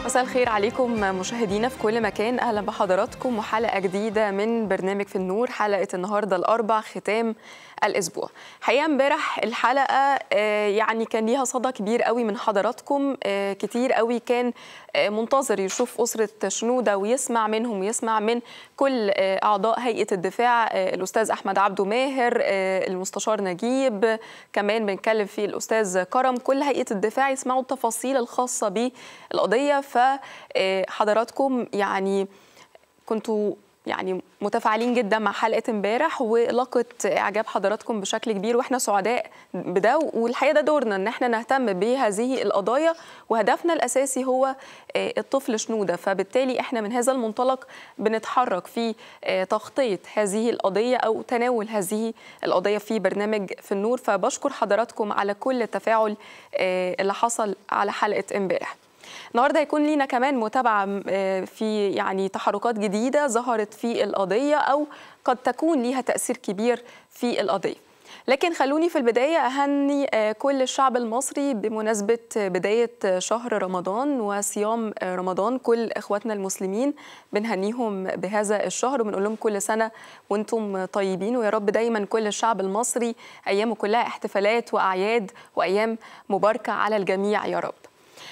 مساء الخير عليكم مشاهدينا في كل مكان اهلا بحضراتكم وحلقه جديده من برنامج في النور حلقه النهارده الاربع ختام الاسبوع حقيقه امبارح الحلقه يعني كان ليها صدى كبير قوي من حضراتكم كتير قوي كان منتظر يشوف اسره شنوده ويسمع منهم ويسمع من كل اعضاء هيئه الدفاع الاستاذ احمد عبده ماهر المستشار نجيب كمان بنتكلم في الاستاذ كرم كل هيئه الدفاع يسمعوا التفاصيل الخاصه بالقضيه فحضراتكم يعني كنتوا يعني متفاعلين جدا مع حلقه امبارح ولقت اعجاب حضراتكم بشكل كبير واحنا سعداء بده والحقيقه ده دورنا ان احنا نهتم بهذه القضايا وهدفنا الاساسي هو الطفل شنوده فبالتالي احنا من هذا المنطلق بنتحرك في تغطيه هذه القضيه او تناول هذه القضيه في برنامج في النور فبشكر حضراتكم على كل التفاعل اللي حصل على حلقه امبارح النهارده هيكون لينا كمان متابعه في يعني تحركات جديده ظهرت في القضيه او قد تكون ليها تاثير كبير في القضيه لكن خلوني في البداية أهني كل الشعب المصري بمناسبة بداية شهر رمضان وصيام رمضان كل إخواتنا المسلمين بنهنيهم بهذا الشهر وبنقول لهم كل سنة وانتم طيبين ويا رب دايما كل الشعب المصري أيامه كلها احتفالات وأعياد وأيام مباركة على الجميع يا رب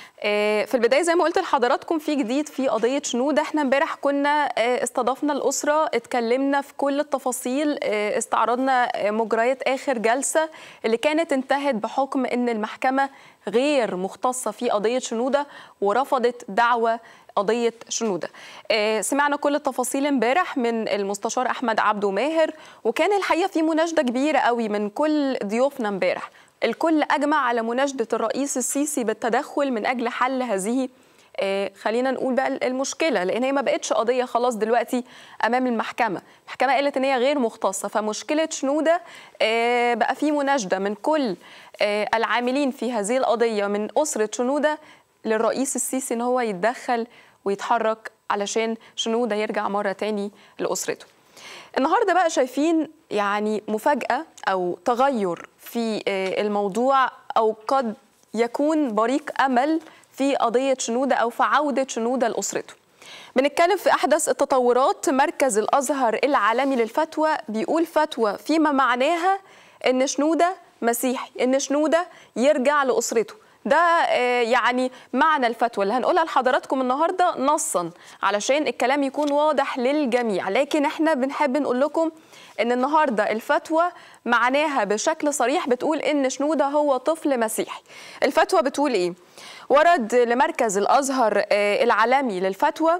في البدايه زي ما قلت لحضراتكم في جديد في قضيه شنوده احنا امبارح كنا استضفنا الاسره اتكلمنا في كل التفاصيل استعرضنا مجريات اخر جلسه اللي كانت انتهت بحكم ان المحكمه غير مختصه في قضيه شنوده ورفضت دعوى قضيه شنوده. سمعنا كل التفاصيل امبارح من المستشار احمد عبده ماهر وكان الحقيقه في مناشده كبيره قوي من كل ضيوفنا امبارح. الكل أجمع على مناشدة الرئيس السيسي بالتدخل من أجل حل هذه آه خلينا نقول بقى المشكلة لأن هي ما بقتش قضية خلاص دلوقتي أمام المحكمة المحكمة قالت إن هي غير مختصة فمشكلة شنودة آه بقى في مناشدة من كل آه العاملين في هذه القضية من أسرة شنودة للرئيس السيسي إن هو يتدخل ويتحرك علشان شنودة يرجع مرة تاني لأسرته النهارده بقى شايفين يعني مفاجأة أو تغير في الموضوع أو قد يكون بريق أمل في قضية شنودة أو في عودة شنودة لأسرته بنتكلم في أحدث التطورات مركز الأزهر العالمي للفتوى بيقول فتوى فيما معناها إن شنودة مسيحي إن شنودة يرجع لأسرته ده يعني معنى الفتوى اللي هنقولها لحضراتكم النهارده نصا علشان الكلام يكون واضح للجميع لكن احنا بنحب نقول لكم ان النهارده الفتوى معناها بشكل صريح بتقول ان شنوده هو طفل مسيحي الفتوى بتقول ايه ورد لمركز الازهر العالمي للفتوى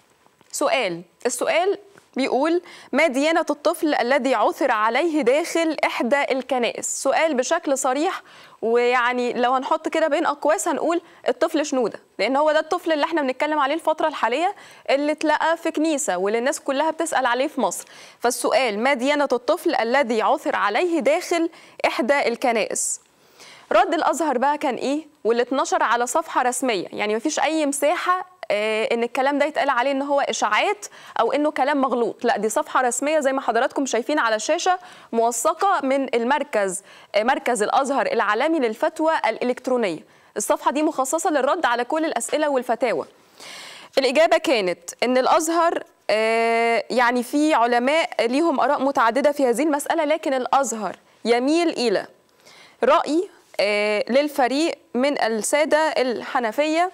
سؤال السؤال بيقول ما ديانة الطفل الذي عثر عليه داخل إحدى الكنائس سؤال بشكل صريح ويعني لو هنحط كده بين أقواس هنقول الطفل شنودة لأن هو ده الطفل اللي احنا بنتكلم عليه الفترة الحالية اللي اتلقى في كنيسة واللي الناس كلها بتسأل عليه في مصر فالسؤال ما ديانة الطفل الذي عثر عليه داخل إحدى الكنائس رد الأزهر بقى كان إيه واللي اتنشر على صفحة رسمية يعني مفيش أي مساحة ان الكلام ده يتقال عليه ان هو اشاعات او انه كلام مغلوط لا دي صفحه رسميه زي ما حضراتكم شايفين على الشاشه موثقه من المركز مركز الازهر العالمي للفتوى الالكترونيه الصفحه دي مخصصه للرد على كل الاسئله والفتاوى الاجابه كانت ان الازهر يعني في علماء ليهم اراء متعدده في هذه المساله لكن الازهر يميل الى راي للفريق من الساده الحنفيه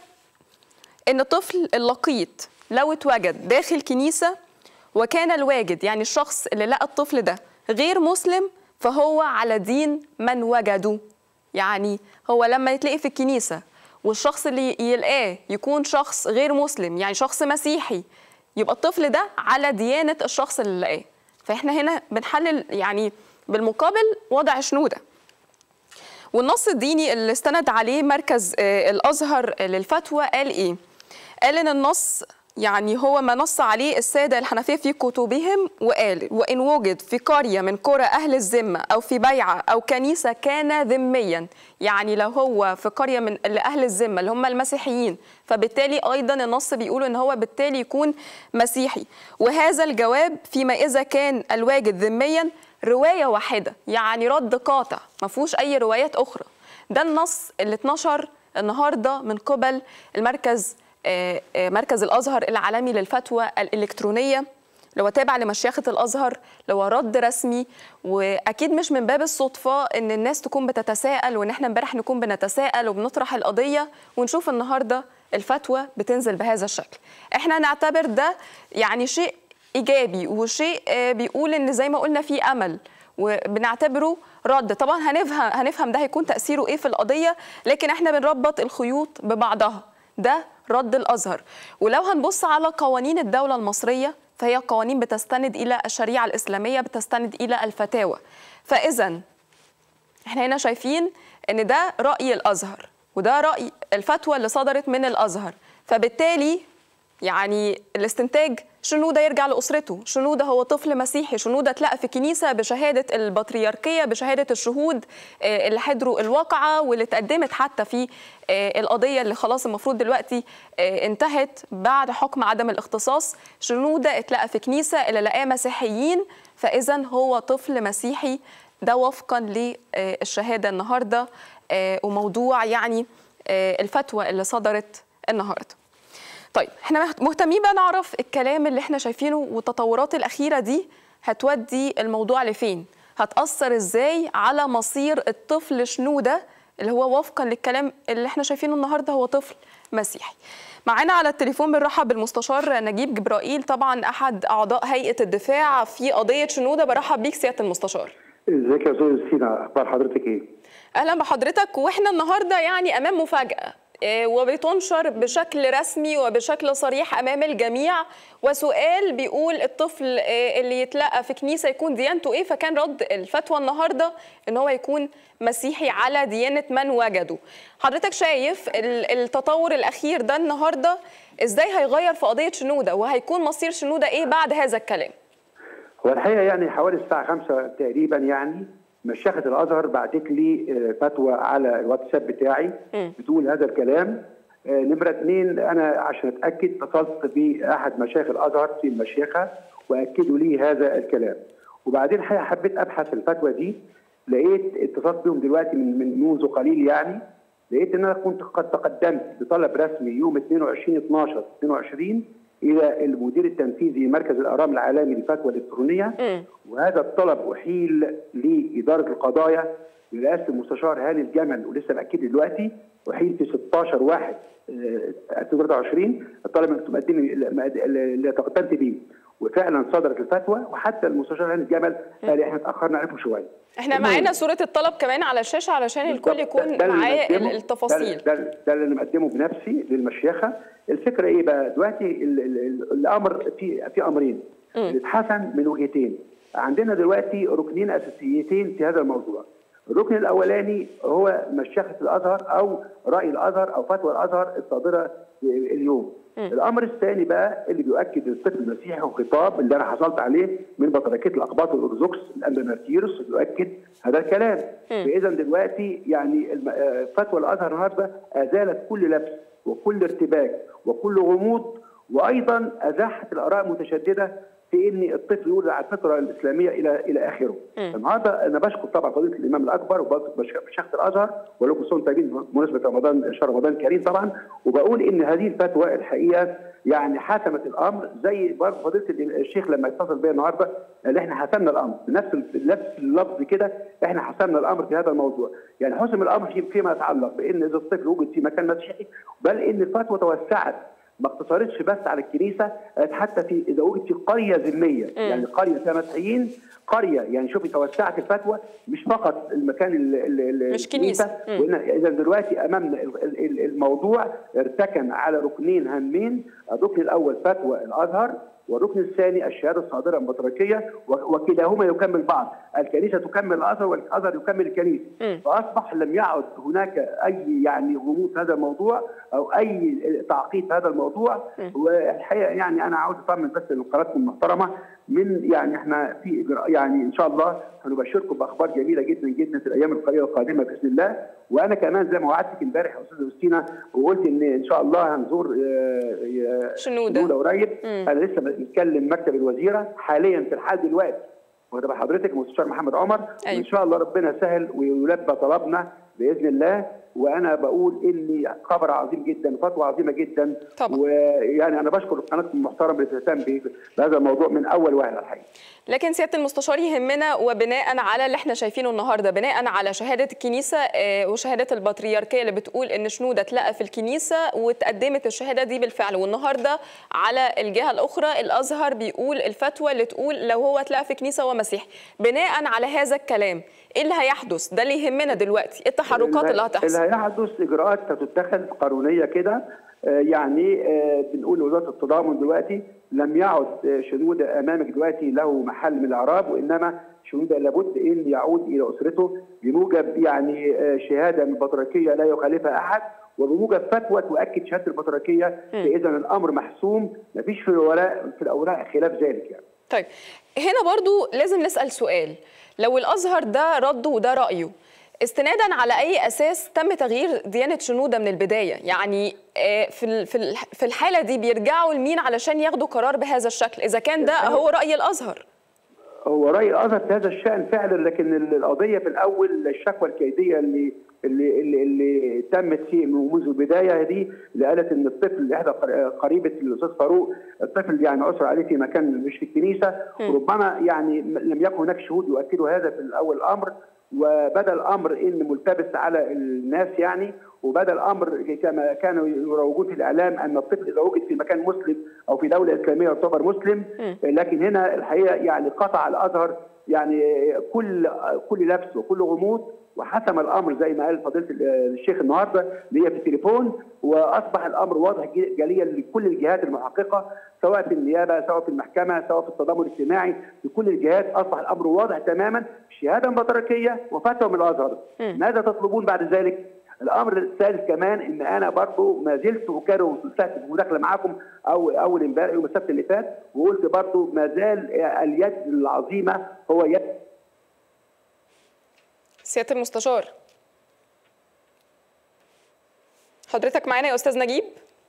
ان طفل اللقيط لو اتوجد داخل كنيسه وكان الواجد يعني الشخص اللي لقى الطفل ده غير مسلم فهو على دين من وجده يعني هو لما يتلاقي في الكنيسه والشخص اللي يلقاه يكون شخص غير مسلم يعني شخص مسيحي يبقى الطفل ده على ديانه الشخص اللي لقاه فاحنا هنا بنحلل يعني بالمقابل وضع شنوده والنص الديني اللي استند عليه مركز الازهر للفتوى قال ايه قال ان النص يعني هو ما نص عليه السادة الحنفية في كتبهم وقال وإن وجد في قرية من قرى أهل الذمة أو في بيعة أو كنيسة كان ذميا يعني لو هو في قرية من أهل الذمة اللي هم المسيحيين فبالتالي أيضا النص بيقول إن هو بالتالي يكون مسيحي وهذا الجواب فيما إذا كان الواجد ذميا رواية واحدة يعني رد قاطع ما فيهوش أي روايات أخرى ده النص اللي اتنشر النهارده من قبل المركز مركز الازهر العالمي للفتوى الالكترونيه لو تابع لمشيخة الأزهر لو رد رسمي وأكيد مش من باب الصدفة إن الناس تكون بتتساءل وإن إحنا امبارح نكون بنتساءل وبنطرح القضية ونشوف النهاردة الفتوى بتنزل بهذا الشكل إحنا نعتبر ده يعني شيء إيجابي وشيء بيقول إن زي ما قلنا في أمل وبنعتبره رد طبعا هنفهم هنفهم ده هيكون تاثيره ايه في القضيه لكن احنا بنربط الخيوط ببعضها ده رد الازهر ولو هنبص على قوانين الدوله المصريه فهي قوانين بتستند الى الشريعه الاسلاميه بتستند الى الفتاوى فاذا احنا هنا شايفين ان ده راي الازهر وده راي الفتوى اللي صدرت من الازهر فبالتالي يعني الاستنتاج شنودة يرجع لأسرته شنودة هو طفل مسيحي شنودة اتلقى في كنيسة بشهادة البطريركية بشهادة الشهود اللي حضروا الواقعة واللي اتقدمت حتى في القضية اللي خلاص المفروض دلوقتي انتهت بعد حكم عدم الاختصاص شنودة اتلقى في كنيسة اللي لقاه مسيحيين فإذا هو طفل مسيحي ده وفقا للشهادة النهاردة وموضوع يعني الفتوى اللي صدرت النهارده طيب احنا مهتمين بقى نعرف الكلام اللي احنا شايفينه والتطورات الاخيره دي هتودي الموضوع لفين هتاثر ازاي على مصير الطفل شنوده اللي هو وفقا للكلام اللي احنا شايفينه النهارده هو طفل مسيحي معانا على التليفون بنرحب بالمستشار نجيب جبرائيل طبعا احد اعضاء هيئه الدفاع في قضيه شنوده برحب بيك سياده المستشار ازيك يا استاذ سينا اخبار حضرتك ايه اهلا بحضرتك واحنا النهارده يعني امام مفاجاه وبتنشر بشكل رسمي وبشكل صريح امام الجميع وسؤال بيقول الطفل اللي يتلقى في كنيسه يكون ديانته ايه فكان رد الفتوى النهارده ان هو يكون مسيحي على ديانه من وجده حضرتك شايف التطور الاخير ده النهارده ازاي هيغير في قضيه شنوده وهيكون مصير شنوده ايه بعد هذا الكلام هو الحقيقه يعني حوالي الساعه 5 تقريبا يعني مشيخة الازهر بعتت لي فتوى على الواتساب بتاعي بتقول هذا الكلام نمره اثنين انا عشان اتاكد اتصلت باحد مشايخ الازهر في المشيخه واكدوا لي هذا الكلام وبعدين الحقيقه حبيت ابحث الفتوى دي لقيت اتصلت بهم دلوقتي من, من منذ قليل يعني لقيت ان انا كنت قد تقدمت بطلب رسمي يوم 22 12 22 الى المدير التنفيذي مركز الاهرام العالمي للفتوى الالكترونيه م. وهذا الطلب احيل لاداره القضايا برئاسه المستشار هاني الجمل ولسه باكد دلوقتي احيل في 16 1 2023 الطلب المقدم اللي تقدمت به وفعلا صدرت الفتوى وحتى المستشار هاني الجمل قال احنا اتاخرنا عليكم شويه احنا معانا صوره الطلب كمان على الشاشه علشان الكل يكون معاه التفاصيل ده, ده, ده اللي مقدمه بنفسي للمشيخه الفكره ايه بقى دلوقتي الامر في في امرين اتحسن من وجهتين عندنا دلوقتي ركنين اساسيتين في هذا الموضوع الركن الاولاني هو مشيخه الازهر او راي الازهر او فتوى الازهر الصادره اليوم م. الامر الثاني بقى اللي بيؤكد الطفل المسيحي والخطاب اللي انا حصلت عليه من بطريقه الاقباط والارثوذكس الانبا مارتيروس بيؤكد هذا الكلام فاذا دلوقتي يعني فتوى الازهر النهارده ازالت كل لبس وكل ارتباك وكل غموض وايضا ازاحت الاراء المتشدده في ان الطفل يولد على الفطره الاسلاميه الى الى اخره. النهارده انا بشكر طبعا فضيله الامام الاكبر وبشكر شيخ الازهر ولكم سنه طيبين بمناسبه رمضان شهر رمضان الكريم طبعا وبقول ان هذه الفتوى الحقيقه يعني حسمت الامر زي برضه فضيله الشيخ لما اتصل بيا النهارده قال احنا حسمنا الامر بنفس نفس اللفظ كده احنا حسمنا الامر في هذا الموضوع يعني حسم الامر في فيما يتعلق بان اذا الطفل وجد في مكان مسيحي بل ان الفتوى توسعت ما اقتصرتش بس على الكنيسه حتى في اذا وجد في قريه ذميه يعني قريه فيها مسيحيين قريه يعني شوفي توسعت الفتوى مش فقط المكان ال مش كنيسه اذا دلوقتي امامنا الموضوع ارتكن على ركنين هامين الركن الاول فتوى الازهر والركن الثاني الشهاده الصادره البطريركيه وكلاهما يكمل بعض، الكنيسه تكمل الازهر والازهر يكمل الكنيسه، م. فاصبح لم يعد هناك اي يعني غموض في هذا الموضوع او اي تعقيد في هذا الموضوع م. والحقيقه يعني انا عاوز اطمن بس لقناتكم المحترمه من يعني احنا في اجراء يعني ان شاء الله هنبشركم باخبار جميله جدا جدا في الايام القليله القادمه باذن الله وانا كمان زي ما وعدتك امبارح يا استاذه يوستينا وقلت ان ان شاء الله هنزور شنوده قريب انا لسه بتكلم مكتب الوزيره حاليا في الحال دلوقتي واخد حضرتك المستشار محمد عمر أيوة. وان شاء الله ربنا سهل ويلبى طلبنا باذن الله وانا بقول ان خبر عظيم جدا فتوى عظيمه جدا طبعا. ويعني انا بشكر قناتكم المحترمه اللي بتهتم بهذا الموضوع من اول واحد الحقيقه لكن سياده المستشار يهمنا وبناء على اللي احنا شايفينه النهارده بناء على شهاده الكنيسه وشهاده البطريركيه اللي بتقول ان شنوده اتلقى في الكنيسه واتقدمت الشهاده دي بالفعل والنهارده على الجهه الاخرى الازهر بيقول الفتوى اللي تقول لو هو اتلقى في كنيسه ومسيحي بناء على هذا الكلام ايه اللي هيحدث ده اللي يهمنا دلوقتي ايه التحركات اللي هتحصل اللي هيحدث اجراءات هتتخذ قانونيه كده يعني بنقول لوزاره التضامن دلوقتي لم يعد شنودة امامك دلوقتي له محل من الاعراب وانما شنودة لابد ان يعود الى اسرته بموجب يعني شهاده من البطريركيه لا يخالفها احد وبموجب فتوى تؤكد شهاده البطريركيه فاذا الامر محسوم ما فيش في الوراء في الاوراق خلاف ذلك يعني. طيب هنا برضو لازم نسال سؤال لو الازهر ده رده وده رايه استنادا على اي اساس تم تغيير ديانه شنوده من البدايه يعني في في الحاله دي بيرجعوا لمين علشان ياخدوا قرار بهذا الشكل اذا كان ده هو راي الازهر هو راي الازهر في هذا الشان فعلا لكن القضيه في الاول الشكوى الكيديه اللي اللي اللي, اللي تمت فيه منذ البدايه دي اللي قالت ان الطفل احدى قريبه الاستاذ فاروق الطفل يعني اسر عليه في مكان مش في الكنيسه وربما يعني لم يكن هناك شهود يؤكدوا هذا في الاول الامر وبدا الامر ان ملتبس على الناس يعني وبدا الامر كما كانوا يروجون في الاعلام ان الطفل اذا وجد في مكان مسلم او في دوله اسلاميه يعتبر مسلم لكن هنا الحقيقه يعني قطع الازهر يعني كل كل لبس وكل غموض وحسم الامر زي ما قال فضيله الشيخ النهارده اللي هي في التليفون واصبح الامر واضح جليا لكل الجهات المحققه سواء في النيابه سواء في المحكمه سواء في التضامن الاجتماعي في كل الجهات اصبح الامر واضح تماما شهاده بطريركيه وفتوى من الازهر ماذا تطلبون بعد ذلك؟ الامر الثالث كمان ان انا برضه ما زلت اكرر في مداخله معاكم او اول امبارح يوم السبت اللي فات وقلت برضه ما زال اليد العظيمه هو يد سياده المستشار حضرتك معانا يا استاذ نجيب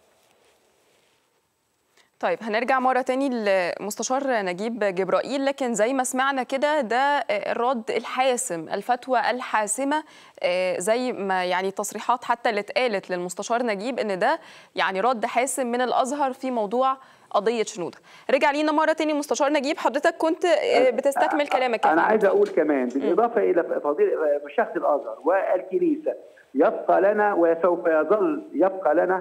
طيب هنرجع مرة تاني لمستشار نجيب جبرائيل لكن زي ما سمعنا كده ده الرد الحاسم الفتوى الحاسمة زي ما يعني تصريحات حتى اللي اتقالت للمستشار نجيب ان ده يعني رد حاسم من الازهر في موضوع قضية شنودة رجع لينا مرة تاني مستشار نجيب حضرتك كنت بتستكمل كلامك أنا عايز أقول كمان بالإضافة إلى فضيلة مشيخة الأزهر والكنيسة يبقى لنا وسوف يظل يبقى لنا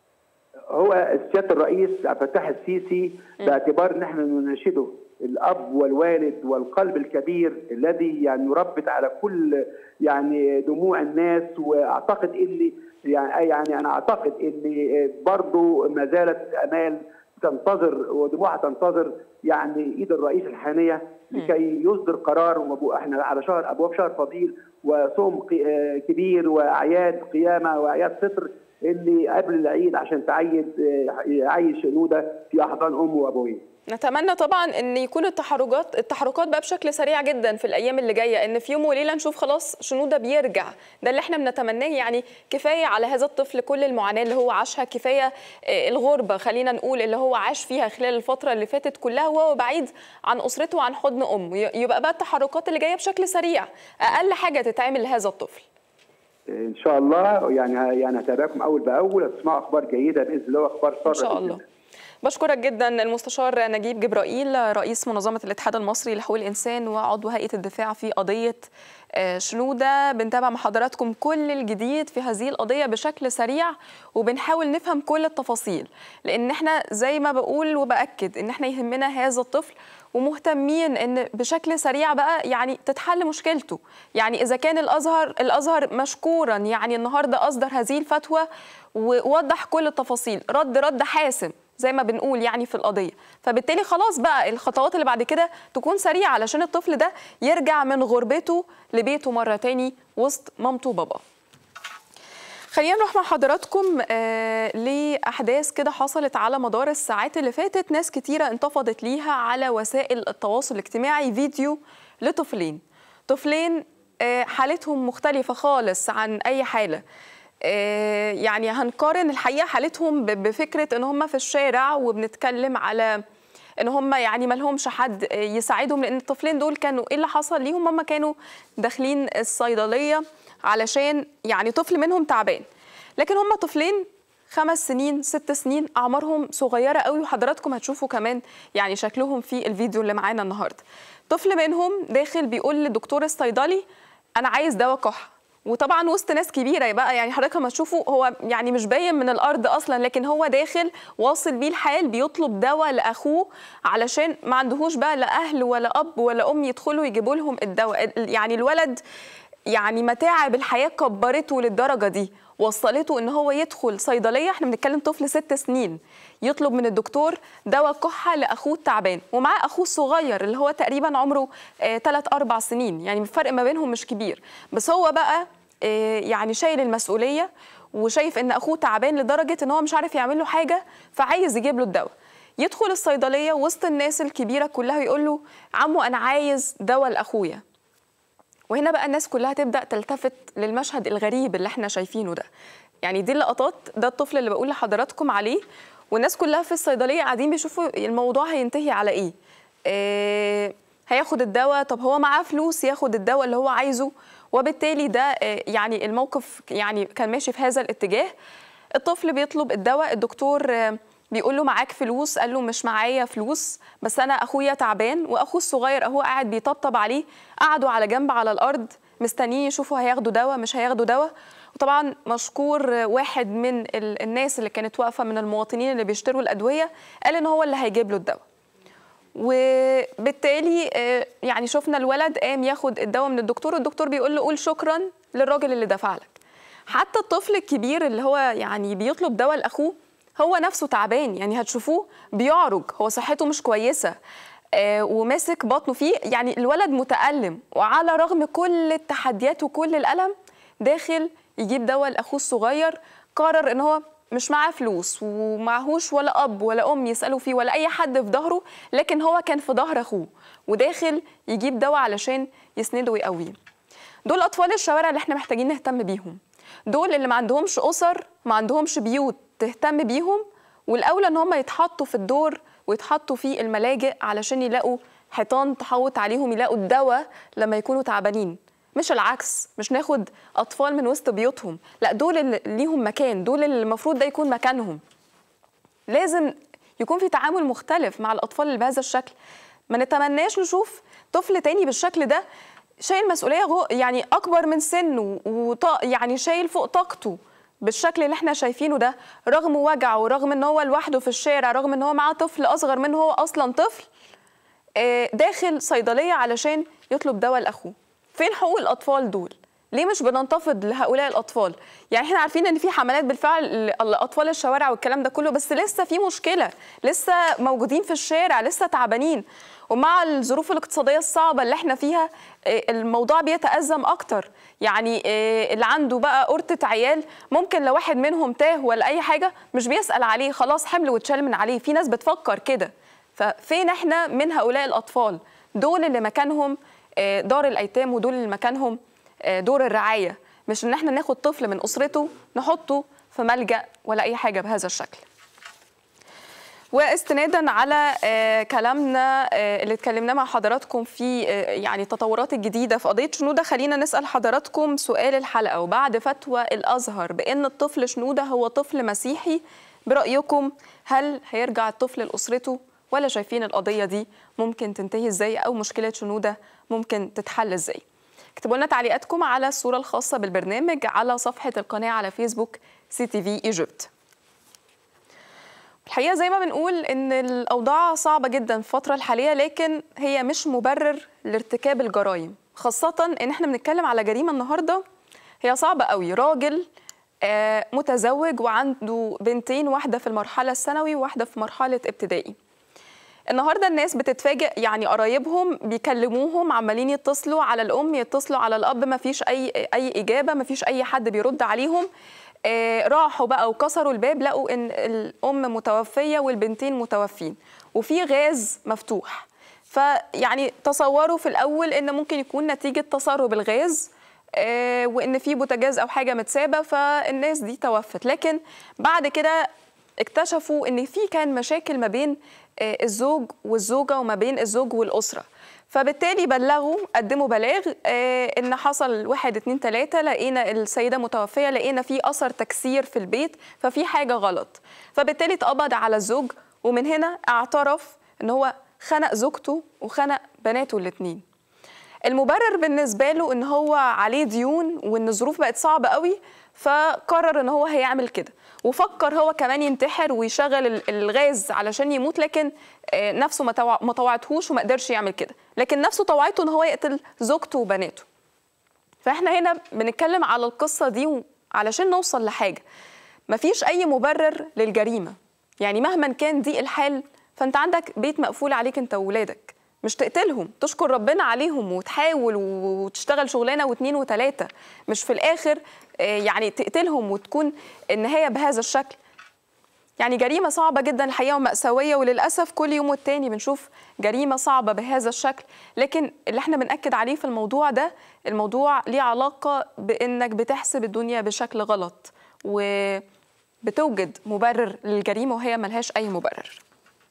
هو سياده الرئيس عبد الفتاح السيسي باعتبار ان احنا نناشده الاب والوالد والقلب الكبير الذي يعني يربط على كل يعني دموع الناس واعتقد ان يعني يعني انا اعتقد ان برضه ما زالت امال تنتظر ودموعها تنتظر يعني ايد الرئيس الحانيه لكي يصدر قرار احنا على شهر ابواب شهر فضيل وصوم كبير واعياد قيامه واعياد فطر اللي قبل العيد عشان تعيد يعيش شنوده في احضان امه وابويه. نتمنى طبعا ان يكون التحركات التحركات بقى بشكل سريع جدا في الايام اللي جايه ان في يوم وليله نشوف خلاص شنوده بيرجع ده اللي احنا بنتمناه يعني كفايه على هذا الطفل كل المعاناه اللي هو عاشها كفايه الغربه خلينا نقول اللي هو عاش فيها خلال الفتره اللي فاتت كلها وهو بعيد عن اسرته وعن حضن امه يبقى بقى التحركات اللي جايه بشكل سريع اقل حاجه تتعمل لهذا الطفل ان شاء الله يعني يعني هتابعكم اول باول هتسمعوا اخبار جيده باذن الله واخبار ساره ان شاء الله بشكرك جدا المستشار نجيب جبرائيل رئيس منظمه الاتحاد المصري لحقوق الانسان وعضو هيئه الدفاع في قضيه شنوده بنتابع مع حضراتكم كل الجديد في هذه القضيه بشكل سريع وبنحاول نفهم كل التفاصيل لان احنا زي ما بقول وباكد ان احنا يهمنا هذا الطفل ومهتمين ان بشكل سريع بقى يعني تتحل مشكلته يعني اذا كان الازهر الازهر مشكورا يعني النهارده اصدر هذه الفتوى ووضح كل التفاصيل رد رد حاسم زي ما بنقول يعني في القضيه فبالتالي خلاص بقى الخطوات اللي بعد كده تكون سريعه علشان الطفل ده يرجع من غربته لبيته مره تاني وسط مامته وباباه خلينا نروح مع حضراتكم آه لأحداث كده حصلت على مدار الساعات اللي فاتت ناس كتيرة انتفضت ليها على وسائل التواصل الاجتماعي فيديو لطفلين طفلين آه حالتهم مختلفة خالص عن أي حالة آه يعني هنقارن الحقيقة حالتهم بفكرة إن هم في الشارع وبنتكلم على ان هم يعني ما لهمش حد يساعدهم لان الطفلين دول كانوا ايه اللي حصل ليهم هم كانوا داخلين الصيدليه علشان يعني طفل منهم تعبان لكن هم طفلين خمس سنين ست سنين اعمارهم صغيره قوي وحضراتكم هتشوفوا كمان يعني شكلهم في الفيديو اللي معانا النهارده طفل منهم داخل بيقول للدكتور الصيدلي انا عايز دواء كحه وطبعا وسط ناس كبيره بقى يعني حضرتك لما تشوفوا هو يعني مش باين من الارض اصلا لكن هو داخل واصل بيه الحال بيطلب دواء لاخوه علشان ما عندهوش بقى لا اهل ولا اب ولا ام يدخلوا يجيبوا لهم الدواء يعني الولد يعني متاعب الحياه كبرته للدرجه دي وصلته ان هو يدخل صيدليه احنا بنتكلم طفل ست سنين يطلب من الدكتور دواء كحه لاخوه التعبان ومعاه اخوه الصغير اللي هو تقريبا عمره 3 آه 4 سنين يعني الفرق ما بينهم مش كبير بس هو بقى آه يعني شايل المسؤوليه وشايف ان اخوه تعبان لدرجه ان هو مش عارف يعمل له حاجه فعايز يجيب له الدواء يدخل الصيدليه وسط الناس الكبيره كلها يقول له عمو انا عايز دواء لاخويا وهنا بقى الناس كلها تبدا تلتفت للمشهد الغريب اللي احنا شايفينه ده يعني دي اللقطات ده الطفل اللي بقول لحضراتكم عليه والناس كلها في الصيدليه قاعدين بيشوفوا الموضوع هينتهي على ايه آه هياخد الدواء طب هو معاه فلوس ياخد الدواء اللي هو عايزه وبالتالي ده آه يعني الموقف يعني كان ماشي في هذا الاتجاه الطفل بيطلب الدواء الدكتور آه بيقول له معاك فلوس قال له مش معايا فلوس بس انا اخويا تعبان واخوه الصغير اهو قاعد بيطبطب عليه قعدوا على جنب على الارض مستنيين يشوفوا هياخدوا دواء مش هياخدوا دواء وطبعا مشكور واحد من الناس اللي كانت واقفه من المواطنين اللي بيشتروا الادويه قال ان هو اللي هيجيب له الدواء وبالتالي يعني شفنا الولد قام ياخد الدواء من الدكتور والدكتور بيقول له قول شكرا للراجل اللي دفع لك حتى الطفل الكبير اللي هو يعني بيطلب دواء لاخوه هو نفسه تعبان يعني هتشوفوه بيعرج هو صحته مش كويسه آه وماسك بطنه فيه يعني الولد متألم وعلى رغم كل التحديات وكل الألم داخل يجيب دواء لأخوه الصغير قرر إن هو مش معاه فلوس ومعهوش ولا أب ولا أم يسألوا فيه ولا أي حد في ظهره لكن هو كان في ظهر أخوه وداخل يجيب دواء علشان يسنده ويقويه دول أطفال الشوارع اللي احنا محتاجين نهتم بيهم دول اللي ما عندهمش أسر ما عندهمش بيوت تهتم بيهم والأولى إن هم يتحطوا في الدور ويتحطوا في الملاجئ علشان يلاقوا حيطان تحوط عليهم يلاقوا الدواء لما يكونوا تعبانين مش العكس مش ناخد اطفال من وسط بيوتهم لا دول اللي ليهم مكان دول اللي المفروض ده يكون مكانهم لازم يكون في تعامل مختلف مع الاطفال اللي بهذا الشكل ما نتمناش نشوف طفل تاني بالشكل ده شايل مسؤوليه غو يعني اكبر من سنه وط... يعني شايل فوق طاقته بالشكل اللي احنا شايفينه ده رغم وجعه ورغم ان هو لوحده في الشارع رغم ان هو معاه طفل اصغر منه هو اصلا طفل داخل صيدليه علشان يطلب دواء لاخوه فين حقوق الاطفال دول ليه مش بننتفض لهؤلاء الاطفال يعني احنا عارفين ان في حملات بالفعل لاطفال الشوارع والكلام ده كله بس لسه في مشكله لسه موجودين في الشارع لسه تعبانين ومع الظروف الاقتصاديه الصعبه اللي احنا فيها الموضوع بيتازم اكتر يعني اللي عنده بقى قرطه عيال ممكن لو واحد منهم تاه ولا اي حاجه مش بيسال عليه خلاص حمل واتشال من عليه في ناس بتفكر كده ففين احنا من هؤلاء الاطفال دول اللي مكانهم دار الايتام ودول اللي مكانهم دور الرعايه مش ان احنا ناخد طفل من اسرته نحطه في ملجا ولا اي حاجه بهذا الشكل واستنادا على كلامنا اللي اتكلمناه مع حضراتكم في يعني التطورات الجديده في قضيه شنوده خلينا نسال حضراتكم سؤال الحلقه وبعد فتوى الازهر بان الطفل شنوده هو طفل مسيحي برايكم هل هيرجع الطفل لاسرته ولا شايفين القضيه دي ممكن تنتهي ازاي او مشكله شنوده ممكن تتحل ازاي اكتبوا لنا تعليقاتكم على الصوره الخاصه بالبرنامج على صفحه القناه على فيسبوك سي تي في ايجيبت الحقيقه زي ما بنقول ان الاوضاع صعبه جدا في الفتره الحاليه لكن هي مش مبرر لارتكاب الجرائم خاصه ان احنا بنتكلم على جريمه النهارده هي صعبه قوي راجل آه متزوج وعنده بنتين واحده في المرحله الثانوي وواحده في مرحله ابتدائي النهارده الناس بتتفاجئ يعني قرايبهم بيكلموهم عمالين يتصلوا على الام يتصلوا على الاب ما فيش اي اي اجابه ما فيش اي حد بيرد عليهم آه راحوا بقى وكسروا الباب لقوا ان الام متوفيه والبنتين متوفين وفي غاز مفتوح فيعني تصوروا في الاول ان ممكن يكون نتيجه تسرب الغاز آه وان في بوتاجاز او حاجه متسابه فالناس دي توفت لكن بعد كده اكتشفوا ان في كان مشاكل ما بين الزوج والزوجه وما بين الزوج والاسره فبالتالي بلغوا قدموا بلاغ ان حصل واحد اتنين تلاته لقينا السيده متوفيه لقينا في اثر تكسير في البيت ففي حاجه غلط فبالتالي اتقبض على الزوج ومن هنا اعترف ان هو خنق زوجته وخنق بناته الاثنين المبرر بالنسبه له ان هو عليه ديون وان الظروف بقت صعبه قوي فقرر ان هو هيعمل كده وفكر هو كمان ينتحر ويشغل الغاز علشان يموت لكن نفسه ما طوعتهوش وما قدرش يعمل كده لكن نفسه طوعته ان هو يقتل زوجته وبناته فاحنا هنا بنتكلم على القصه دي علشان نوصل لحاجه مفيش اي مبرر للجريمه يعني مهما كان دي الحال فانت عندك بيت مقفول عليك انت وولادك مش تقتلهم تشكر ربنا عليهم وتحاول وتشتغل شغلانه واثنين وثلاثه مش في الاخر يعني تقتلهم وتكون النهايه بهذا الشكل يعني جريمه صعبه جدا الحقيقه وماساويه وللاسف كل يوم والتاني بنشوف جريمه صعبه بهذا الشكل لكن اللي احنا بناكد عليه في الموضوع ده الموضوع ليه علاقه بانك بتحسب الدنيا بشكل غلط وبتوجد مبرر للجريمه وهي ملهاش اي مبرر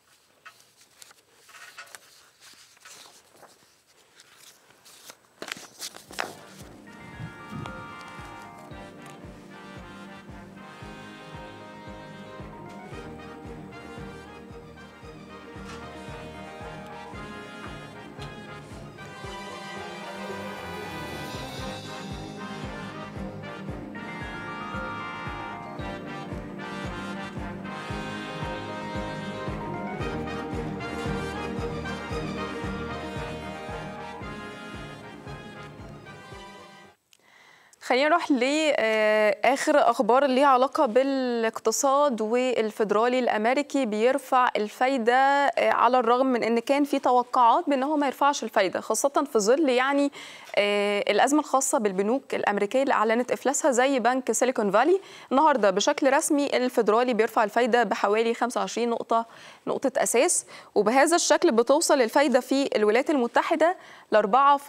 خلينا نروح لاخر اخبار اللي ليها علاقه بالاقتصاد والفدرالي الامريكي بيرفع الفايده على الرغم من ان كان في توقعات بان هو ما يرفعش الفايده خاصه في ظل يعني الازمه الخاصه بالبنوك الامريكيه اللي اعلنت افلاسها زي بنك سيليكون فالي النهارده بشكل رسمي الفدرالي بيرفع الفايده بحوالي 25 نقطه نقطه اساس وبهذا الشكل بتوصل الفايده في الولايات المتحده ل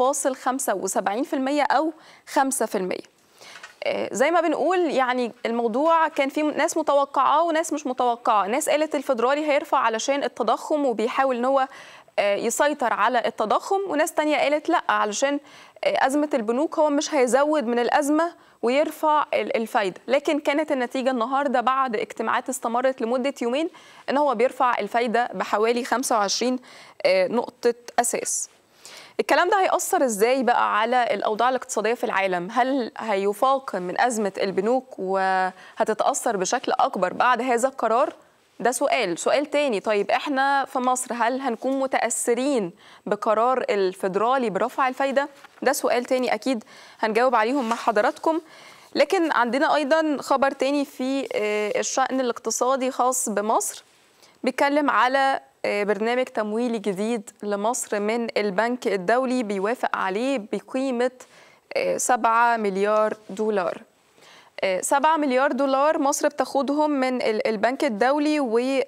4.75% او 5% زي ما بنقول يعني الموضوع كان في ناس متوقعاه وناس مش متوقعه ناس قالت الفدرالي هيرفع علشان التضخم وبيحاول ان هو يسيطر على التضخم وناس تانية قالت لا علشان أزمة البنوك هو مش هيزود من الأزمة ويرفع الفايدة لكن كانت النتيجة النهاردة بعد اجتماعات استمرت لمدة يومين ان هو بيرفع الفايدة بحوالي 25 نقطة أساس الكلام ده هيأثر ازاي بقى على الأوضاع الاقتصادية في العالم؟ هل هيفاق من أزمة البنوك وهتتأثر بشكل أكبر بعد هذا القرار؟ ده سؤال سؤال تاني طيب احنا في مصر هل هنكون متأثرين بقرار الفيدرالي برفع الفايدة؟ ده سؤال تاني أكيد هنجاوب عليهم مع حضراتكم لكن عندنا أيضا خبر تاني في الشأن الاقتصادي خاص بمصر بيتكلم على برنامج تمويلي جديد لمصر من البنك الدولي بيوافق عليه بقيمة 7 مليار دولار 7 مليار دولار مصر بتاخدهم من البنك الدولي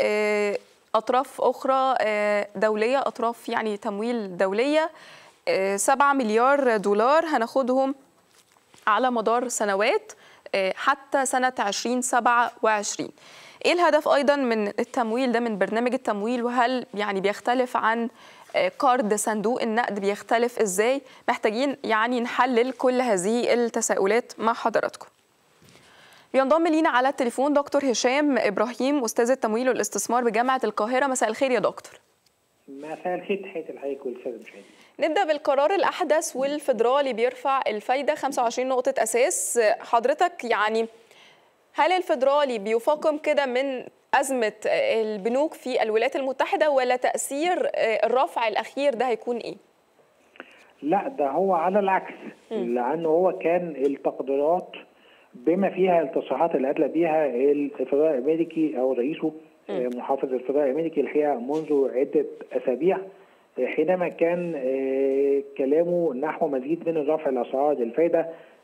وأطراف أخرى دولية أطراف يعني تمويل دولية 7 مليار دولار هناخدهم على مدار سنوات حتى سنة 2027 ايه الهدف ايضا من التمويل ده من برنامج التمويل وهل يعني بيختلف عن قرض صندوق النقد بيختلف ازاي محتاجين يعني نحلل كل هذه التساؤلات مع حضراتكم بينضم لينا على التليفون دكتور هشام ابراهيم استاذ التمويل والاستثمار بجامعه القاهره مساء الخير يا دكتور مساء الخير تحياتي لحضرتك والساده المشاهدين نبدا بالقرار الاحدث والفدرالي بيرفع الفايده 25 نقطه اساس حضرتك يعني هل الفدرالي بيفاقم كده من أزمة البنوك في الولايات المتحدة ولا تأثير الرفع الأخير ده هيكون إيه؟ لا ده هو على العكس لأنه هو كان التقديرات بما فيها التصريحات اللي أدلى بيها الفدرالي الأمريكي أو رئيسه محافظ الفدرالي الأمريكي الحقيقة منذ عدة أسابيع حينما كان كلامه نحو مزيد من الرفع الأسعار الفايدة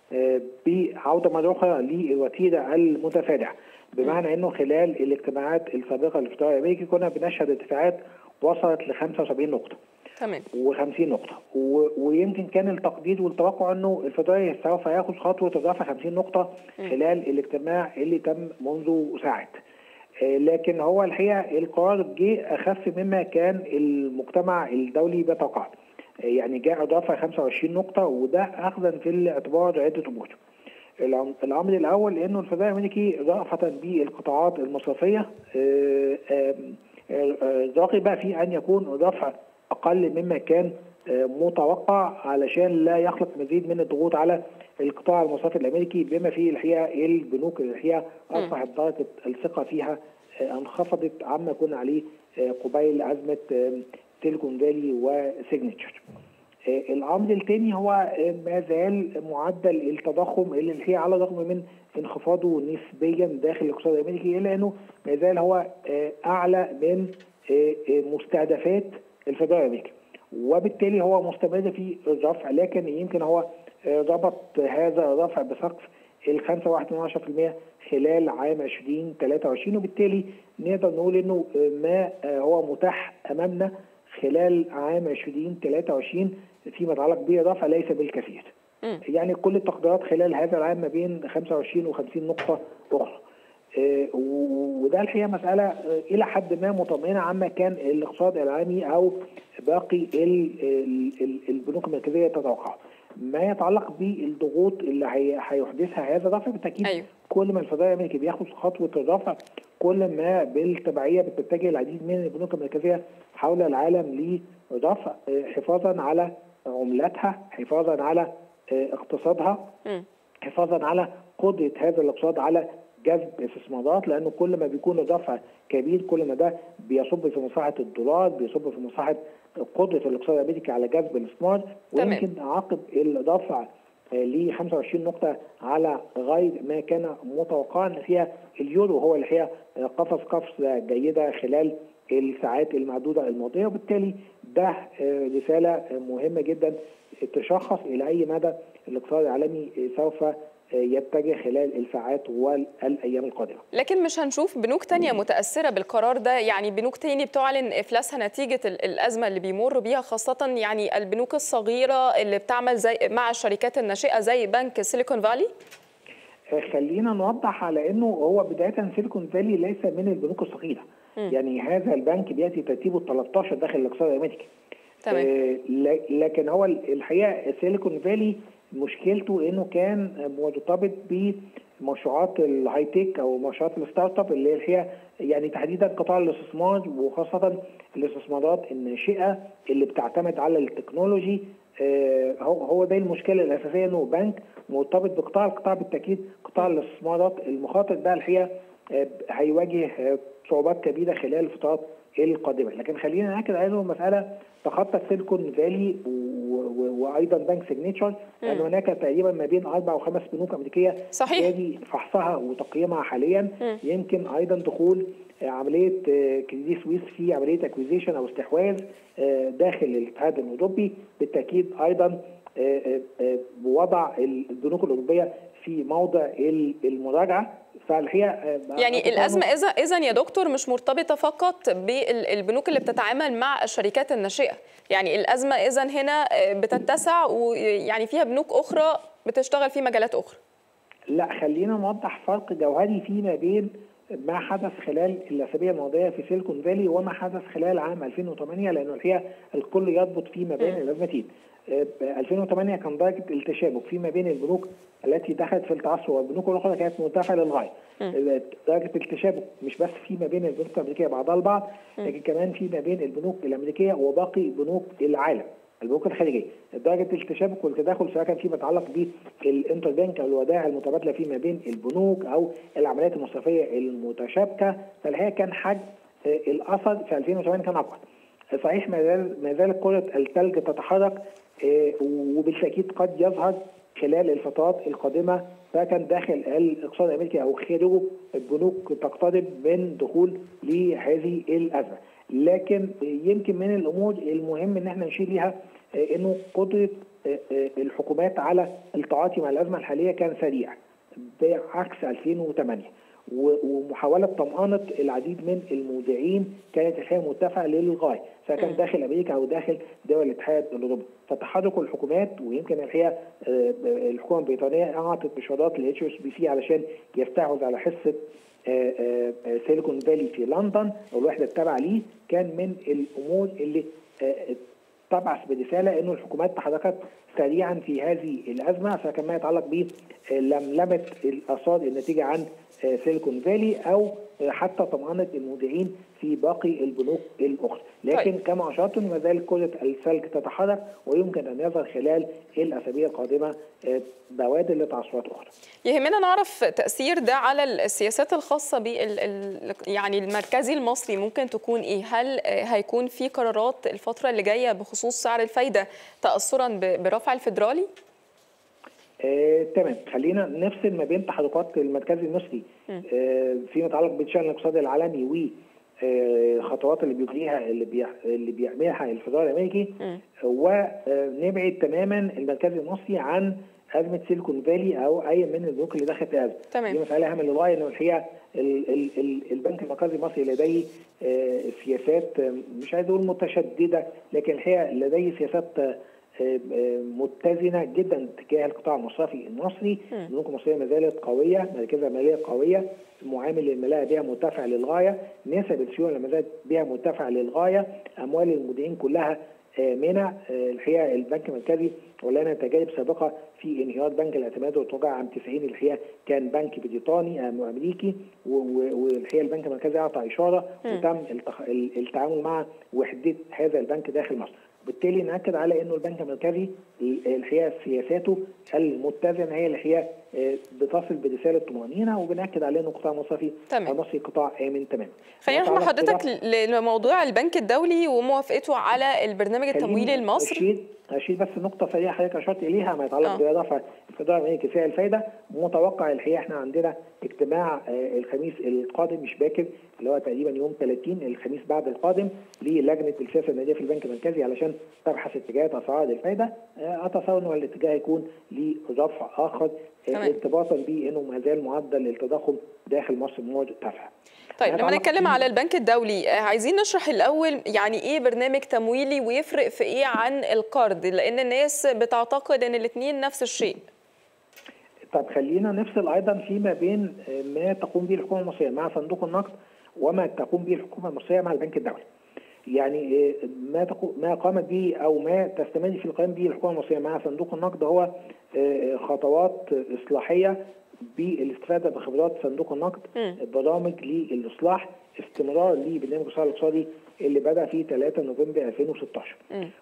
بعودة مرة أخرى للوتيرة المتفادعة بمعنى أنه خلال الاجتماعات السابقة للفدرالي الأمريكي كنا بنشهد ارتفاعات وصلت ل 75 نقطة تمام و50 نقطة و... ويمكن كان التقدير والتوقع أنه الفدرالي سوف ياخذ خطوة الرفع 50 نقطة خلال الاجتماع اللي تم منذ ساعات لكن هو الحقيقه القرار جه اخف مما كان المجتمع الدولي بيتوقع يعني جاء رفع 25 نقطه وده اخذا في الاعتبار عده امور الامر الاول انه الفدرالي الامريكي رأفة بالقطاعات المصرفيه رغب بقى في ان يكون رفع اقل مما كان متوقع علشان لا يخلق مزيد من الضغوط على القطاع المصرفي الامريكي بما فيه الحقيقه البنوك اللي الحقيقه اصبحت درجه الثقه فيها انخفضت عما كنا عليه قبيل ازمه سيليكون فالي وسيجنتشر. الامر الثاني هو ما زال معدل التضخم اللي الحقيقه على الرغم من انخفاضه نسبيا داخل الاقتصاد الامريكي الا انه ما زال هو اعلى من مستهدفات الفدرالي الامريكي. وبالتالي هو مستمر في الرفع لكن يمكن هو ربط هذا الرفع بسقف ال 5.1% خلال عام 2023 وبالتالي نقدر نقول انه ما هو متاح امامنا خلال عام 2023 فيما يتعلق بالرفع ليس بالكثير. م. يعني كل التقديرات خلال هذا العام ما بين 25 و50 نقطه اخرى. وده الحقيقه مساله الى حد ما مطمئنه عما كان الاقتصاد العالمي او باقي البنوك المركزيه تتوقعه. ما يتعلق بالضغوط اللي هيحدثها هذا الرفع بالتاكيد أيوه. كل ما الفدرالي الامريكي بياخد خطوه الرفع كل ما بالتبعيه بتتجه العديد من البنوك المركزيه حول العالم لرفع حفاظا على عملاتها حفاظا على اقتصادها م. حفاظا على قدره هذا الاقتصاد على جذب استثمارات لانه كل ما بيكون الرفع كبير كل ما ده بيصب في مصلحه الدولار بيصب في مصلحه قدره الاقتصاد الامريكي على جذب الاستثمار ويمكن عقب الرفع ل 25 نقطة على غير ما كان متوقعا فيها اليورو هو الحقيقة قفز قفزة جيدة خلال الساعات المعدودة الماضية وبالتالي ده رسالة مهمة جدا تشخص إلى أي مدى الاقتصاد العالمي سوف يتجه خلال الساعات والايام القادمه. لكن مش هنشوف بنوك تانية متاثره بالقرار ده يعني بنوك تاني بتعلن افلاسها نتيجه الازمه اللي بيمر بيها خاصه يعني البنوك الصغيره اللي بتعمل زي مع الشركات الناشئه زي بنك سيليكون فالي؟ خلينا نوضح على انه هو بدايه سيليكون فالي ليس من البنوك الصغيره. م. يعني هذا البنك بياتي ترتيبه 13 داخل الاقتصاد الامريكي. تمام. آه لكن هو الحقيقه سيليكون فالي مشكلته انه كان مرتبط بمشروعات الهاي تك او مشروعات الستارت اب اللي هي يعني تحديدا قطاع الاستثمار وخاصه الاستثمارات الناشئه اللي بتعتمد على التكنولوجي هو هو ده المشكله الاساسيه انه بنك مرتبط بقطاع القطاع بالتاكيد قطاع الاستثمارات المخاطر ده الحقيقه هيواجه صعوبات كبيره خلال الفترات القادمه لكن خلينا ناكد على انه المساله تخطى سيليكون فالي وايضا بنك سيجنتشر لان هناك تقريبا ما بين اربع وخمس بنوك امريكيه صحيح يجري فحصها وتقييمها حاليا م. يمكن ايضا دخول عمليه كريدي سويس في عمليه اكويزيشن او استحواذ داخل الاتحاد الاوروبي بالتاكيد ايضا بوضع البنوك الاوروبيه في موضع المراجعه فالحقيقه يعني الازمه اذا اذا يا دكتور مش مرتبطه فقط بالبنوك اللي بتتعامل مع الشركات الناشئه يعني الازمه اذا هنا بتتسع ويعني فيها بنوك اخرى بتشتغل في مجالات اخرى لا خلينا نوضح فرق جوهري فيما بين ما حدث خلال الاسابيع الماضيه في سيليكون فالي وما حدث خلال عام 2008 لانه الحقيقه الكل يربط فيما بين الازمتين 2008 كان درجه التشابك فيما بين البنوك التي دخلت في التعثر والبنوك الاخرى كانت مرتفعه للغايه. درجه التشابك مش بس فيما بين البنوك الامريكيه بعضها البعض لكن كمان فيما بين البنوك الامريكيه وباقي بنوك العالم. البنوك الخارجيه درجه التشابك والتداخل سواء كان فيما يتعلق بالانتر بنك او الودائع المتبادله فيما بين البنوك او العمليات المصرفيه المتشابكه فالحقيقه كان حجم الاثر في 2008 كان اقوى. صحيح ما زال ما زالت كره الثلج تتحرك وبالتاكيد قد يظهر خلال الفترات القادمه سواء داخل الاقتصاد الامريكي او خارجه البنوك تقترب من دخول لهذه الازمه. لكن يمكن من الامور المهم ان احنا نشير ليها انه قدره الحكومات على التعاطي مع الازمه الحاليه كان سريع بعكس 2008 ومحاوله طمانه العديد من المودعين كانت الحقيقه مرتفعه للغايه سواء كان داخل امريكا او داخل دول الاتحاد الاوروبي فتحرك الحكومات ويمكن الحقيقه الحكومه البريطانيه اعطت اشارات لاتش اس بي سي علشان يستحوذ على حصه سيليكون فالي في لندن او الوحده التابعه ليه كان من الامور اللي تبعث برساله انه الحكومات تحركت سريعا في هذه الازمه فكان ما يتعلق بلملمه الاثار الناتجه عن سيليكون فالي او حتى طمانه المودعين في باقي البنوك الاخرى، لكن طيب. كما اشرت ما زال كره الثلج تتحرك ويمكن ان يظهر خلال الاسابيع القادمه بوادر لتعثرات اخرى. يهمنا نعرف تاثير ده على السياسات الخاصه بال يعني المركزي المصري ممكن تكون ايه؟ هل هيكون في قرارات الفتره اللي جايه بخصوص سعر الفايده تاثرا برفع الفدرالي؟ آه، تمام خلينا نفصل ما بين تحركات المركزي المصري آه، فيما يتعلق بالشان الاقتصادي العالمي و خطوات اللي بيجريها اللي بي... اللي بيعملها الفدرالي الامريكي ونبعد تماما المركزي المصري عن ازمه سيليكون فالي او اي من البنوك اللي دخلت في ازمه تمام. دي مساله هامه للغايه انه الحقيقه ال... ال... ال... البنك المركزي المصري لديه سياسات مش عايز اقول متشدده لكن الحقيقه لديه سياسات متزنه جدا تجاه القطاع المصرفي المصري البنوك المصريه ما زالت قويه مركزها الماليه قويه معامل الملاءه بها مرتفع للغايه نسب السيوله ما زالت بها مرتفع للغايه اموال المودعين كلها آمنه الحقيقه البنك المركزي ولنا تجارب سابقه في انهيار بنك الاعتماد والتوقع عام 90 الحقيقه كان بنك بريطاني امريكي والحقيقه البنك المركزي اعطى اشاره وتم التعامل مع وحده هذا البنك داخل مصر وبالتالي ناكد على انه البنك المركزي الحقيقه سياساته المتزنه هي الحقيقه بتصل برساله طمانينه وبناكد على انه القطاع المصرفي المصري قطاع امن تماما. خلينا نروح مع حضرتك لموضوع البنك الدولي وموافقته على البرنامج التمويلي لمصر. أشيد أشيد بس نقطة سريعة حضرتك أشرت إليها ما يتعلق برفع الفدرالي الأمريكي سعر الفايدة متوقع الحقيقة إحنا عندنا اجتماع الخميس القادم مش باكر اللي هو تقريبا يوم 30 الخميس بعد القادم للجنة السياسة المالية في البنك المركزي علشان تبحث اتجاهات أسعار الفايدة أتصور إنه الاتجاه يكون لرفع آخر ارتباطا بانه ما زال معدل التضخم داخل مصر مرتفع. طيب لما نتكلم على البنك الدولي عايزين نشرح الاول يعني ايه برنامج تمويلي ويفرق في ايه عن القرض لان الناس بتعتقد ان الاثنين نفس الشيء. طب خلينا نفصل ايضا فيما بين ما تقوم به الحكومه المصريه مع صندوق النقد وما تقوم به الحكومه المصريه مع البنك الدولي. يعني ما تقو... ما قامت به او ما تستمر في القيام به الحكومه المصريه مع صندوق النقد هو خطوات اصلاحيه بالاستفاده بخبرات صندوق النقد برامج للاصلاح استمرار لبرنامج الاصلاح الاقتصادي اللي بدا في 3 نوفمبر 2016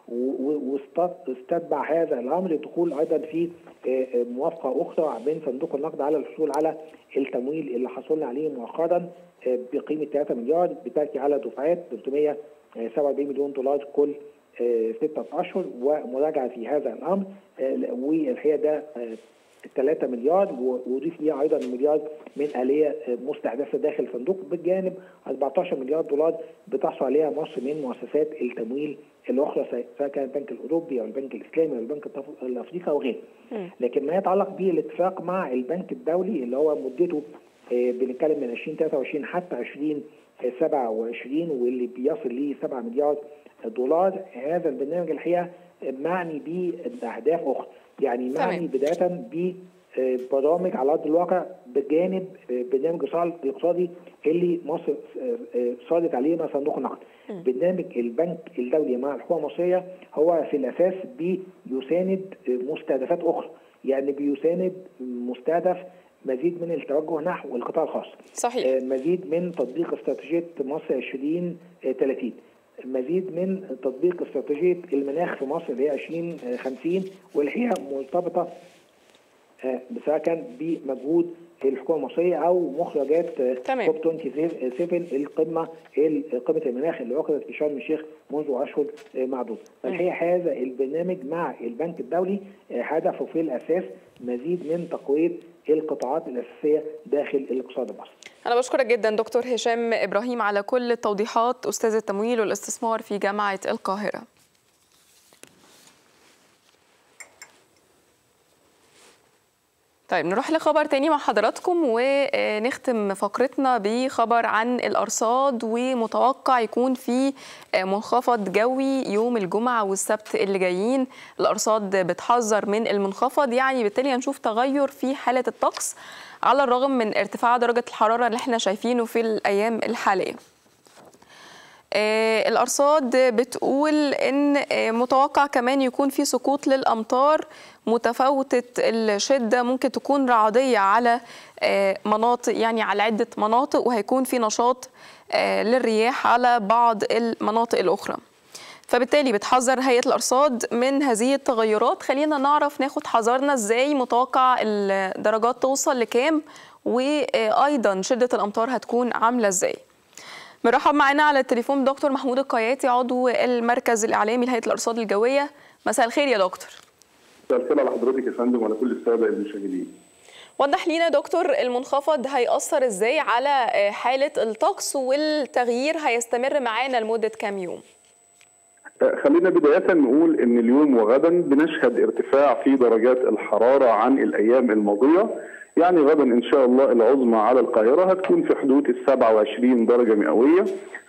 واستتبع هذا الامر دخول ايضا في موافقه اخرى بين صندوق النقد على الحصول على التمويل اللي حصلنا عليه مؤخرا بقيمه 3 مليار بتركي على دفعات 347 مليون دولار كل ستة أشهر ومراجعة في هذا الأمر والحقيقة ده 3 مليار وأضيف ليها أيضا مليار من آلية مستحدثة داخل الصندوق بجانب 14 مليار دولار بتحصل عليها مصر من مؤسسات التمويل الأخرى سواء كان البنك الأوروبي أو البنك الإسلامي أو البنك الأفريقي أو غيره. لكن ما يتعلق بالاتفاق مع البنك الدولي اللي هو مدته بنتكلم من 2023 حتى 2027 واللي بيصل ل 7 مليار دولار هذا البرنامج الحقيقه معني باهداف اخرى يعني معني بدايه ببرامج على ارض الواقع بجانب برنامج الاصلاح الاقتصادي اللي مصر صادت عليه مع صندوق النقد. برنامج البنك الدولي مع الحكومه المصريه هو في الاساس بيساند مستهدفات اخرى يعني بيساند مستهدف مزيد من التوجه نحو القطاع الخاص صحيح مزيد من تطبيق استراتيجيه مصر 2030 مزيد من تطبيق استراتيجيه المناخ في مصر اللي هي 2050 والحقيقه مرتبطه سواء كان بمجهود الحكومه المصريه او مخرجات كوب 27 القمه قمه المناخ اللي عقدت في شرم الشيخ منذ اشهر معدوده. الحقيقه هذا البرنامج مع البنك الدولي هدفه في الاساس مزيد من تقويه القطاعات الاساسيه داخل الاقتصاد المصري. أنا بشكرك جدا دكتور هشام إبراهيم على كل التوضيحات أستاذ التمويل والاستثمار في جامعة القاهرة. طيب نروح لخبر تاني مع حضراتكم ونختم فقرتنا بخبر عن الأرصاد ومتوقع يكون في منخفض جوي يوم الجمعة والسبت اللي جايين الأرصاد بتحذر من المنخفض يعني بالتالي هنشوف تغير في حالة الطقس على الرغم من ارتفاع درجة الحرارة اللي احنا شايفينه في الأيام الحالية الأرصاد بتقول إن متوقع كمان يكون في سقوط للأمطار متفاوتة الشدة ممكن تكون رعدية على مناطق يعني على عدة مناطق وهيكون في نشاط للرياح على بعض المناطق الأخرى فبالتالي بتحذر هيئة الأرصاد من هذه التغيرات خلينا نعرف ناخد حذرنا إزاي متوقع الدرجات توصل لكام وأيضا شدة الأمطار هتكون عاملة إزاي مرحب معنا على التليفون دكتور محمود القياتي عضو المركز الإعلامي لهيئة الأرصاد الجوية مساء الخير يا دكتور مساء الخير على حضرتك يا فندم وعلى كل الساده المشاهدين وضح لينا دكتور المنخفض هيأثر ازاي على حالة الطقس والتغيير هيستمر معانا لمدة كام يوم؟ خلينا بداية نقول ان اليوم وغدا بنشهد ارتفاع في درجات الحرارة عن الايام الماضية يعني غدا ان شاء الله العظمى على القاهرة هتكون في حدود ال 27 درجة مئوية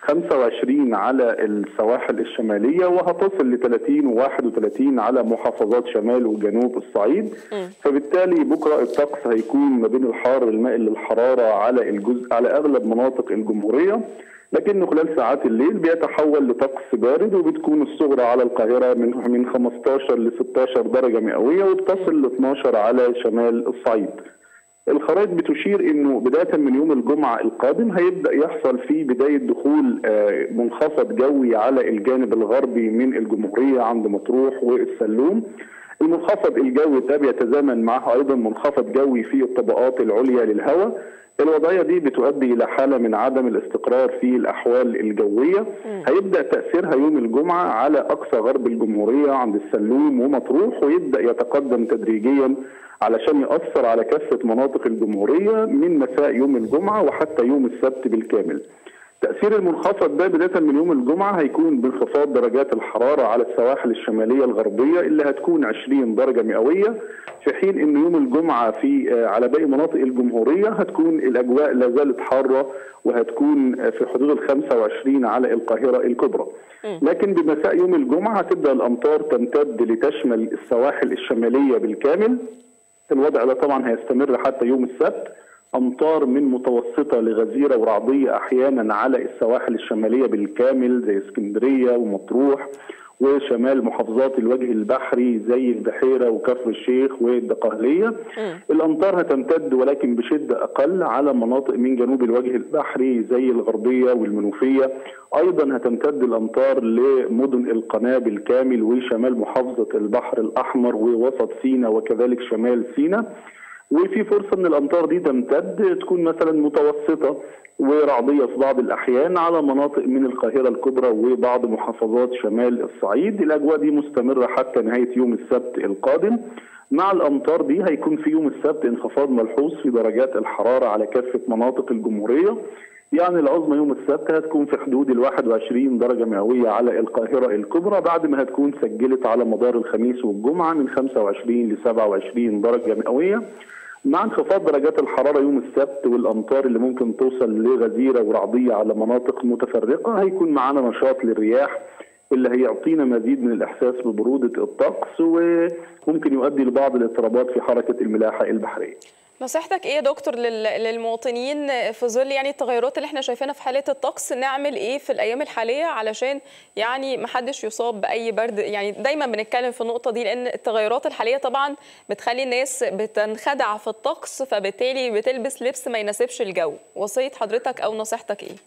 25 على السواحل الشمالية وهتصل ل 30 و 31 على محافظات شمال وجنوب الصعيد فبالتالي بكرة الطقس هيكون ما بين الحار المائل للحرارة على الجزء على اغلب مناطق الجمهورية لكنه خلال ساعات الليل بيتحول لطقس بارد وبتكون الصغرى على القاهرة من من 15 ل 16 درجة مئوية وبتصل ل 12 على شمال الصعيد. الخرائط بتشير انه بدايه من يوم الجمعه القادم هيبدا يحصل في بدايه دخول منخفض جوي على الجانب الغربي من الجمهوريه عند مطروح والسلوم. المنخفض الجوي ده بيتزامن معه ايضا منخفض جوي في الطبقات العليا للهواء. الوضعيه دي بتؤدي الى حاله من عدم الاستقرار في الاحوال الجويه هيبدا تاثيرها يوم الجمعه على اقصى غرب الجمهوريه عند السلوم ومطروح ويبدا يتقدم تدريجيا علشان يأثر على كافة مناطق الجمهورية من مساء يوم الجمعة وحتى يوم السبت بالكامل تأثير المنخفض ده بداية من يوم الجمعة هيكون بانخفاض درجات الحرارة على السواحل الشمالية الغربية اللي هتكون 20 درجة مئوية في حين ان يوم الجمعة في على باقي مناطق الجمهورية هتكون الأجواء لا زالت حارة وهتكون في حدود ال 25 على القاهرة الكبرى لكن بمساء يوم الجمعة هتبدأ الأمطار تمتد لتشمل السواحل الشمالية بالكامل الوضع ده طبعا هيستمر حتى يوم السبت امطار من متوسطه لغزيره ورعديه احيانا على السواحل الشماليه بالكامل زي اسكندريه ومطروح وشمال محافظات الوجه البحري زي البحيره وكفر الشيخ والدقهليه الامطار هتمتد ولكن بشده اقل على مناطق من جنوب الوجه البحري زي الغربيه والمنوفيه ايضا هتمتد الامطار لمدن القناه بالكامل وشمال محافظه البحر الاحمر ووسط سيناء وكذلك شمال سيناء وفي فرصه ان الامطار دي تمتد تكون مثلا متوسطه ورعديه في بعض الاحيان على مناطق من القاهره الكبرى وبعض محافظات شمال الصعيد، الاجواء دي مستمره حتى نهايه يوم السبت القادم. مع الامطار دي هيكون في يوم السبت انخفاض ملحوظ في درجات الحراره على كافه مناطق الجمهوريه. يعني العظمى يوم السبت هتكون في حدود ال 21 درجه مئويه على القاهره الكبرى بعد ما هتكون سجلت على مدار الخميس والجمعه من 25 ل 27 درجه مئويه. مع انخفاض درجات الحراره يوم السبت والامطار اللي ممكن توصل لغزيره ورعديه على مناطق متفرقه هيكون معانا نشاط للرياح اللي هيعطينا مزيد من الاحساس ببروده الطقس وممكن يؤدي لبعض الاضطرابات في حركه الملاحه البحريه. نصيحتك ايه يا دكتور للمواطنين في ظل يعني التغيرات اللي احنا شايفينها في حاله الطقس نعمل ايه في الايام الحاليه علشان يعني ما حدش يصاب باي برد يعني دايما بنتكلم في النقطه دي لان التغيرات الحاليه طبعا بتخلي الناس بتنخدع في الطقس فبالتالي بتلبس لبس ما يناسبش الجو وصيه حضرتك او نصيحتك ايه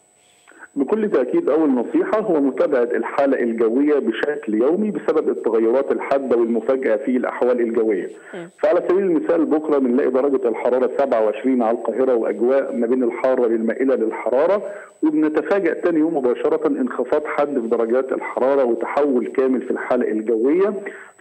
بكل تأكيد أول نصيحة هو متابعة الحالة الجوية بشكل يومي بسبب التغيرات الحادة والمفاجئة في الأحوال الجوية. فعلى سبيل المثال بكرة بنلاقي درجة الحرارة 27 على القاهرة وأجواء ما بين الحارة للمائلة للحرارة وبنتفاجأ تاني يوم مباشرة انخفاض حد في درجات الحرارة وتحول كامل في الحالة الجوية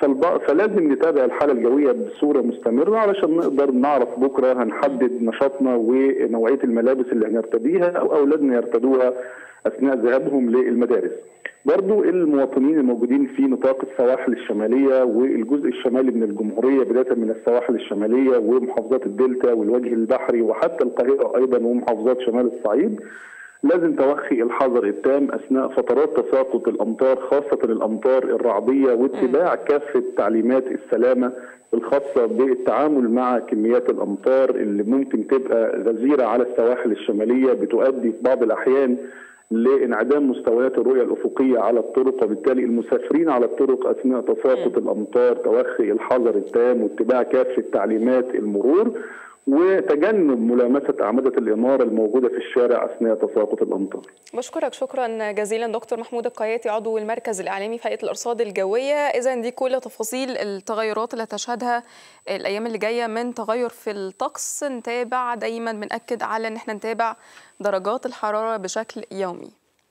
فلازم نتابع الحالة الجوية بصورة مستمرة علشان نقدر نعرف بكرة هنحدد نشاطنا ونوعية الملابس اللي هنرتديها أو أولادنا يرتدوها اثناء ذهابهم للمدارس. برضو المواطنين الموجودين في نطاق السواحل الشماليه والجزء الشمالي من الجمهوريه بدايه من السواحل الشماليه ومحافظات الدلتا والوجه البحري وحتى القاهره ايضا ومحافظات شمال الصعيد لازم توخي الحذر التام اثناء فترات تساقط الامطار خاصه الامطار الرعديه واتباع كافه تعليمات السلامه الخاصه بالتعامل مع كميات الامطار اللي ممكن تبقى غزيره على السواحل الشماليه بتؤدي في بعض الاحيان لانعدام مستويات الرؤيه الافقيه على الطرق وبالتالي المسافرين على الطرق اثناء تساقط الامطار توخي الحذر التام واتباع كافه تعليمات المرور وتجنب ملامسه اعمده الاناره الموجوده في الشارع اثناء تساقط الامطار. بشكرك شكرا جزيلا دكتور محمود القياتي عضو المركز الاعلامي في هيئه الارصاد الجويه، اذا دي كل تفاصيل التغيرات اللي هتشهدها الايام اللي جايه من تغير في الطقس، نتابع دايما بناكد على ان احنا نتابع درجات الحراره بشكل يومي.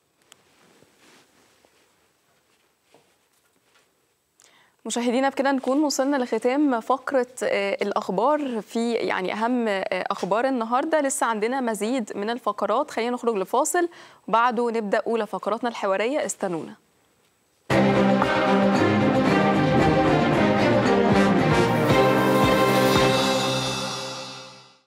مشاهدينا بكده نكون وصلنا لختام فقرة الأخبار في يعني أهم أخبار النهاردة لسه عندنا مزيد من الفقرات خلينا نخرج لفاصل وبعده نبدأ أولى فقراتنا الحوارية استنونا